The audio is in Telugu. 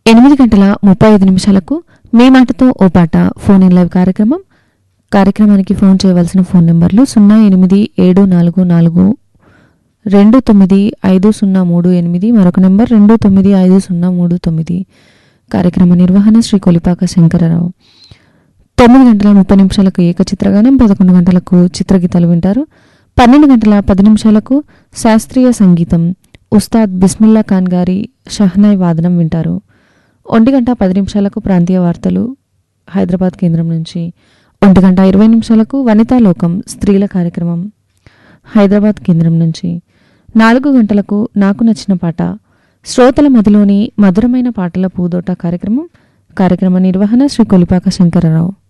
ఎనిమిది గంటల ముప్పై ఐదు నిమిషాలకు మీ మాటతో ఓ పాట ఫోన్ ఇన్ లైవ్ కార్యక్రమం కార్యక్రమానికి ఫోన్ చేయవలసిన ఫోన్ నెంబర్లు సున్నా ఎనిమిది ఏడు నాలుగు నాలుగు రెండు తొమ్మిది ఐదు సున్నా మూడు ఎనిమిది మరొక నెంబర్ రెండు తొమ్మిది ఐదు సున్నా మూడు తొమ్మిది కార్యక్రమ నిర్వహణ శ్రీ కొలిపాక శంకరరావు తొమ్మిది గంటల ముప్పై నిమిషాలకు ఏకచిత్రగానం పదకొండు గంటలకు చిత్రగీతాలు వింటారు పన్నెండు గంటల పది నిమిషాలకు శాస్త్రీయ సంగీతం ఉస్తాద్ బిస్మిల్లా ఖాన్ గారి షహనాయ్ వాదనం వింటారు ఒంటి గంట పది నిమిషాలకు ప్రాంతీయ వార్తలు హైదరాబాద్ కేంద్రం నుంచి ఒంటి గంట ఇరవై నిమిషాలకు వనితా లోకం స్త్రీల కార్యక్రమం హైదరాబాద్ కేంద్రం నుంచి నాలుగు గంటలకు నాకు నచ్చిన పాట శ్రోతల మదిలోని మధురమైన పాటల పూదోట కార్యక్రమం కార్యక్రమ నిర్వహణ శ్రీ కొలిపాక శంకరరావు